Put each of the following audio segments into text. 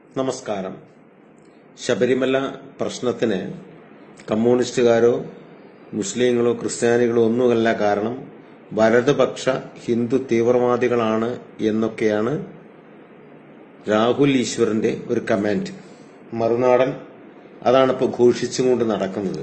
നമസ്കാരം ശബരിമല പ്രശ്നത്തിന് കമ്മ്യൂണിസ്റ്റുകാരോ മുസ്ലിങ്ങളോ ക്രിസ്ത്യാനികളോ ഒന്നുമല്ല കാരണം വലതുപക്ഷ ഹിന്ദു തീവ്രവാദികളാണ് എന്നൊക്കെയാണ് രാഹുൽ ഈശ്വറിന്റെ ഒരു കമന്റ് മറുനാടൻ അതാണ് ഇപ്പോൾ ഘോഷിച്ചുകൊണ്ട് നടക്കുന്നത്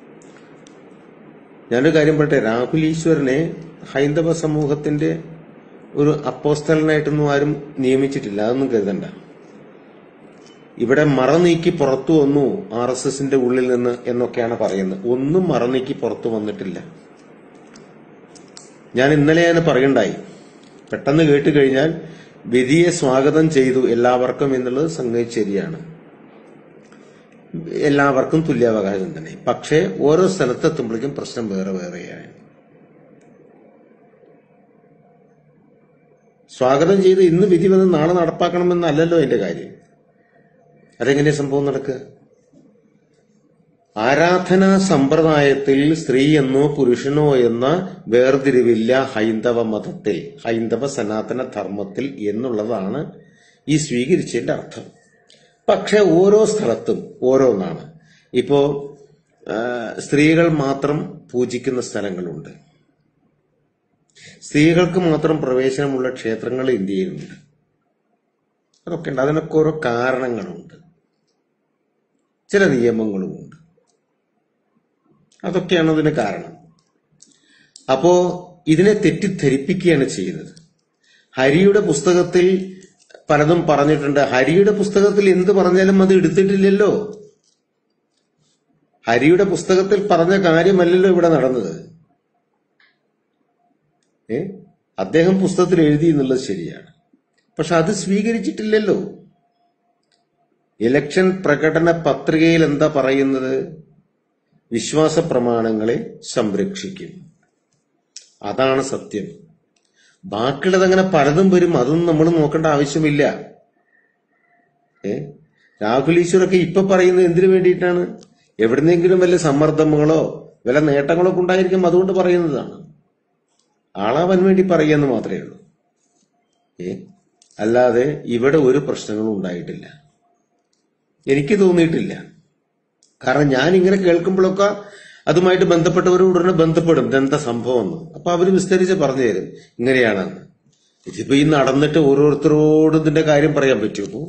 ഞാനൊരു കാര്യം പറയട്ടെ രാഹുൽ ഈശ്വരനെ ഹൈന്ദവ സമൂഹത്തിന്റെ ഒരു അപ്പോസ്തലനായിട്ടൊന്നും ആരും നിയമിച്ചിട്ടില്ല അതൊന്നും കരുതണ്ട ഇവിടെ മറ നീക്കി പുറത്തു വന്നു ആർ എസ് എസിന്റെ ഉള്ളിൽ നിന്ന് എന്നൊക്കെയാണ് പറയുന്നത് ഒന്നും മറ നീക്കി പുറത്തു വന്നിട്ടില്ല ഞാൻ ഇന്നലെ ഞാൻ പറയണ്ടായി പെട്ടെന്ന് കേട്ട് കഴിഞ്ഞാൽ വിധിയെ സ്വാഗതം ചെയ്തു എല്ലാവർക്കും എന്നുള്ളത് സംഗതി ശരിയാണ് എല്ലാവർക്കും തുല്യാവകാശം തന്നെ പക്ഷേ ഓരോ സ്ഥലത്തെത്തുമ്പോഴേക്കും പ്രശ്നം വേറെ വേറെയാണ് സ്വാഗതം ചെയ്ത് ഇന്ന് വിധി വന്ന് നാളെ നടപ്പാക്കണമെന്നല്ലല്ലോ അതിന്റെ കാര്യം അതെങ്ങനെ സംഭവം നടക്കുക ആരാധനാ സമ്പ്രദായത്തിൽ സ്ത്രീ എന്നോ പുരുഷനോ എന്ന വേർതിരിവില്ല ഹൈന്ദവ മതത്തിൽ ഹൈന്ദവ സനാതന ധർമ്മത്തിൽ എന്നുള്ളതാണ് ഈ സ്വീകരിച്ചതിന്റെ അർത്ഥം പക്ഷെ ഓരോ സ്ഥലത്തും ഓരോന്നാണ് ഇപ്പോ ആ, സ്ത്രീകൾ മാത്രം പൂജിക്കുന്ന സ്ഥലങ്ങളുണ്ട് സ്ത്രീകൾക്ക് മാത്രം പ്രവേശനമുള്ള ക്ഷേത്രങ്ങൾ ഇന്ത്യയിലുണ്ട് അതൊക്കെ ഉണ്ട് അതിനൊക്കെ ഓരോ കാരണങ്ങളുണ്ട് ചില നിയമങ്ങളുമുണ്ട് അതൊക്കെയാണ് അതിന് കാരണം അപ്പോ ഇതിനെ തെറ്റിദ്ധരിപ്പിക്കുകയാണ് ചെയ്യുന്നത് ഹരിയുടെ പുസ്തകത്തിൽ പലതും പറഞ്ഞിട്ടുണ്ട് ഹരിയുടെ പുസ്തകത്തിൽ എന്ത് പറഞ്ഞാലും അത് എടുത്തിട്ടില്ലല്ലോ ഹരിയുടെ പുസ്തകത്തിൽ പറഞ്ഞ കാര്യമല്ലല്ലോ ഇവിടെ നടന്നത് ഏ അദ്ദേഹം പുസ്തകത്തിൽ എഴുതി എന്നുള്ളത് ശരിയാണ് പക്ഷെ അത് സ്വീകരിച്ചിട്ടില്ലല്ലോ ഇലക്ഷൻ പ്രകടന പത്രികയിൽ എന്താ പറയുന്നത് വിശ്വാസ പ്രമാണങ്ങളെ സംരക്ഷിക്കും അതാണ് സത്യം ബാക്കിയുള്ളത് അങ്ങനെ പലതും വരും അതൊന്നും നമ്മൾ നോക്കേണ്ട ആവശ്യമില്ല ഏ രാഹുൽ ഈശ്വറൊക്കെ ഇപ്പൊ പറയുന്നത് എന്തിനു വേണ്ടിയിട്ടാണ് എവിടുന്നെങ്കിലും വല്ല സമ്മർദ്ദങ്ങളോ വല്ല നേട്ടങ്ങളോ ഒക്കെ ഉണ്ടായിരിക്കും അതുകൊണ്ട് പറയുന്നതാണ് ആളാവാൻ വേണ്ടി പറയുമെന്ന് മാത്രമേ ഉള്ളൂ ഏ അല്ലാതെ ഇവിടെ ഒരു പ്രശ്നങ്ങളും ഉണ്ടായിട്ടില്ല എനിക്ക് തോന്നിയിട്ടില്ല കാരണം ഞാൻ ഇങ്ങനെ കേൾക്കുമ്പോഴൊക്കെ അതുമായിട്ട് ബന്ധപ്പെട്ടവരോട് ഉടനെ ബന്ധപ്പെടും ഇതെന്താ സംഭവം എന്ന് അപ്പൊ അവര് വിസ്തരിച്ച് പറഞ്ഞു തരും ഇങ്ങനെയാണെന്ന് ഇതിപ്പോ ഈ നടന്നിട്ട് ഓരോരുത്തരോടും ഇതിന്റെ കാര്യം പറയാൻ പറ്റുമോ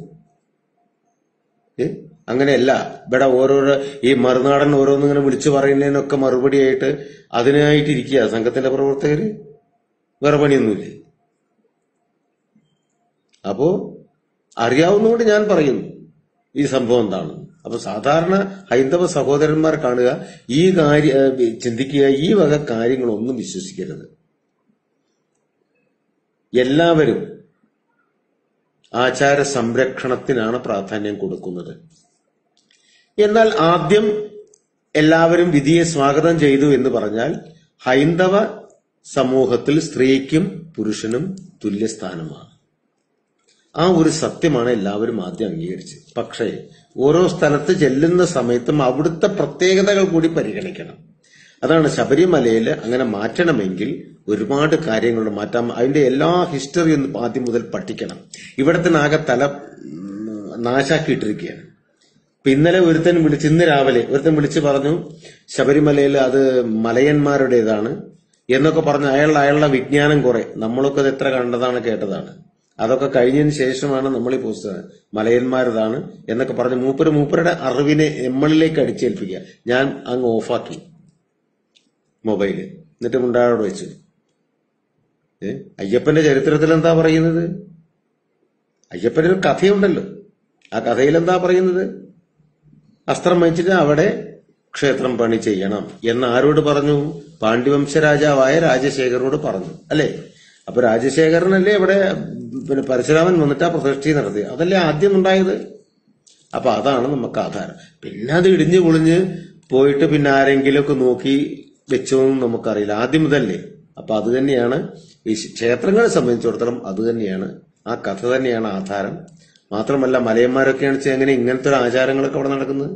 ഏ അങ്ങനെയല്ല ഇവിടെ ഓരോരോ ഈ മറുനാടൻ ഓരോന്നിങ്ങനെ വിളിച്ചു പറയുന്നതിനൊക്കെ മറുപടിയായിട്ട് അതിനായിട്ട് ഇരിക്കുക സംഘത്തിന്റെ പ്രവർത്തകര് വേറെ പണിയൊന്നുമില്ലേ അപ്പോ അറിയാവുന്നതുകൊണ്ട് ഞാൻ പറയുന്നു ഈ സംഭവം എന്താണ് അപ്പൊ സാധാരണ ഹൈന്ദവ സഹോദരന്മാർ കാണുക ഈ കാര്യ ഏ, ചിന്തിക്കുക ഈ വക കാര്യങ്ങളൊന്നും വിശ്വസിക്കരുത് എല്ലാവരും ആചാര സംരക്ഷണത്തിനാണ് പ്രാധാന്യം കൊടുക്കുന്നത് എന്നാൽ ആദ്യം എല്ലാവരും വിധിയെ സ്വാഗതം ചെയ്തു എന്ന് പറഞ്ഞാൽ ഹൈന്ദവ സമൂഹത്തിൽ സ്ത്രീക്കും പുരുഷനും തുല്യസ്ഥാനമാണ് ആ ഒരു സത്യമാണ് എല്ലാവരും ആദ്യം അംഗീകരിച്ചത് പക്ഷേ ഓരോ സ്ഥലത്ത് ചെല്ലുന്ന സമയത്തും അവിടുത്തെ പ്രത്യേകതകൾ കൂടി പരിഗണിക്കണം അതാണ് ശബരിമലയിൽ അങ്ങനെ മാറ്റണമെങ്കിൽ ഒരുപാട് കാര്യങ്ങളുണ്ട് മാറ്റാം അതിന്റെ എല്ലാ ഹിസ്റ്ററി ഒന്ന് ആദ്യം മുതൽ പഠിക്കണം ഇവിടത്തിനാകെ തല ഉം, നാശാക്കിയിട്ടിരിക്കുകയാണ് ഇപ്പൊ ഇന്നലെ ഒരുത്തൻ വിളിച്ച് ഇന്ന് രാവിലെ ഒരുത്തൻ വിളിച്ച് പറഞ്ഞു ശബരിമലയിൽ അത് മലയന്മാരുടേതാണ് എന്നൊക്കെ പറഞ്ഞ് അയാളുടെ അയാളുടെ വിജ്ഞാനം കുറെ നമ്മളൊക്കെ അത് എത്ര കണ്ടതാണ് കേട്ടതാണ് അതൊക്കെ കഴിഞ്ഞതിന് ശേഷമാണ് നമ്മൾ ഈ പുസ്തകം മലയന്മാരതാണ് എന്നൊക്കെ പറഞ്ഞ് മൂപ്പര് മൂപ്പരുടെ അറിവിനെ നമ്മളിലേക്ക് അടിച്ചേൽപ്പിക്കുക ഞാൻ അങ്ങ് ഓഫാക്കി മൊബൈല് എന്നിട്ട് മുണ്ടാടോട് വെച്ചു ഏ അയ്യപ്പന്റെ ചരിത്രത്തിൽ എന്താ പറയുന്നത് അയ്യപ്പന്റെ ഒരു കഥയുണ്ടല്ലോ ആ കഥയിൽ എന്താ പറയുന്നത് അസ്ത്രം വഹിച്ചിട്ട് അവിടെ ക്ഷേത്രം പണി ചെയ്യണം എന്ന് ആരോട് പറഞ്ഞു പാണ്ഡ്യവംശ രാജാവായ രാജശേഖരനോട് പറഞ്ഞു അല്ലേ അപ്പൊ രാജശേഖരനല്ലേ ഇവിടെ പിന്നെ പരശുരാമൻ വന്നിട്ട് ആ പ്രതിഷ്ഠ നടത്തി അതല്ലേ ആദ്യം ഉണ്ടായത് അപ്പൊ അതാണ് നമുക്ക് ആധാരം പിന്നെ അത് ഇടിഞ്ഞു പൊളിഞ്ഞ് പോയിട്ട് പിന്നെ ആരെങ്കിലുമൊക്കെ നോക്കി വെച്ചോന്നും നമുക്കറിയില്ല ആദ്യം മുതലേ അപ്പൊ അത് തന്നെയാണ് ഈ ക്ഷേത്രങ്ങളെ സംബന്ധിച്ചിടത്തോളം അത് തന്നെയാണ് ആ കഥ തന്നെയാണ് ആധാരം മാത്രമല്ല മലയന്മാരൊക്കെയാണ് വെച്ചാൽ എങ്ങനെ ഇങ്ങനത്തെ ഒരു ആചാരങ്ങളൊക്കെ അവിടെ നടക്കുന്നത്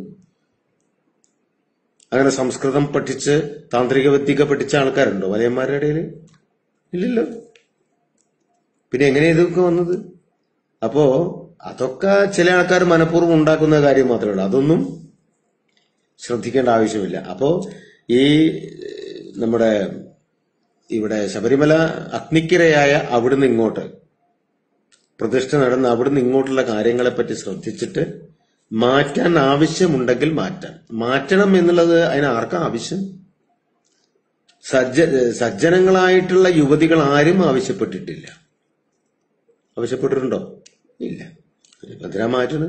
അങ്ങനെ സംസ്കൃതം പഠിച്ച് താന്ത്രിക വിദ്യയൊക്കെ പഠിച്ച ആൾക്കാരുണ്ടോ മലയന്മാരുടെ ഇടയിൽ ഇല്ലല്ലോ പിന്നെ എങ്ങനെ ഇതൊക്കെ വന്നത് അപ്പോ അതൊക്കെ ചില ആൾക്കാർ മനഃപൂർവ്വം ഉണ്ടാക്കുന്ന കാര്യം മാത്രമേ ഉള്ളൂ അതൊന്നും ശ്രദ്ധിക്കേണ്ട ആവശ്യമില്ല അപ്പോ ഈ ഏഹ്, നമ്മുടെ ഇവിടെ ശബരിമല അഗ്നിക്കിരയായ അവിടുന്ന് ഇങ്ങോട്ട് പ്രതിഷ്ഠ നടന്ന അവിടുന്ന് ഇങ്ങോട്ടുള്ള കാര്യങ്ങളെപ്പറ്റി ശ്രദ്ധിച്ചിട്ട് മാറ്റാൻ ആവശ്യമുണ്ടെങ്കിൽ മാറ്റാൻ മാറ്റണം എന്നുള്ളത് അതിന് ആർക്കാ ആവശ്യം സജ്ജ സജ്ജനങ്ങളായിട്ടുള്ള യുവതികൾ ആരും ആവശ്യപ്പെട്ടിട്ടില്ല ആവശ്യപ്പെട്ടിട്ടുണ്ടോ ഇല്ല എന്തിനാ മാറ്റണ്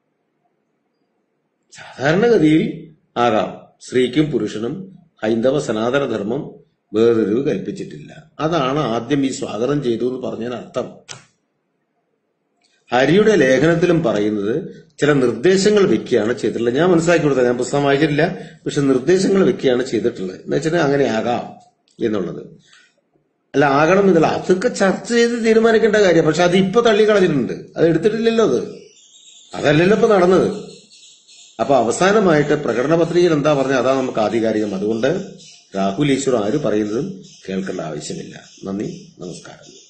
സാധാരണഗതിയിൽ ആകാം സ്ത്രീക്കും പുരുഷനും ഹൈന്ദവ സനാതന ധർമ്മം വേറൊരു കൽപ്പിച്ചിട്ടില്ല അതാണ് ആദ്യം ഈ സ്വാഗതം ചെയ്തു എന്ന് പറഞ്ഞതിന് അർത്ഥം ഹരിയുടെ ലേഖനത്തിലും പറയുന്നത് ചില നിർദ്ദേശങ്ങൾ വെക്കുകയാണ് ചെയ്തിട്ടുള്ളത് ഞാൻ മനസ്സിലാക്കി കൊടുത്തത് ഞാൻ പുസ്തകം വായിച്ചിട്ടില്ല പക്ഷെ നിർദ്ദേശങ്ങൾ വെക്കുകയാണ് ചെയ്തിട്ടുള്ളത് എന്ന് വെച്ചാൽ അങ്ങനെ ആകാം എന്നുള്ളത് അല്ല ആകണം എന്നല്ല അതൊക്കെ ചർച്ച ചെയ്ത് തീരുമാനിക്കേണ്ട കാര്യം പക്ഷെ അത് ഇപ്പൊ തള്ളിക്കളഞ്ഞിട്ടുണ്ട് അത് എടുത്തിട്ടില്ലല്ലോ അത് അതല്ലല്ലോ ഇപ്പൊ നടന്നത് അപ്പൊ അവസാനമായിട്ട് പ്രകടന പത്രികയിൽ എന്താ പറഞ്ഞത് അതാ നമുക്ക് ആധികാരികം അതുകൊണ്ട് രാഹുൽ ഈശ്വർ ആര് പറയുന്നതും കേൾക്കേണ്ട ആവശ്യമില്ല നന്ദി നമസ്കാരം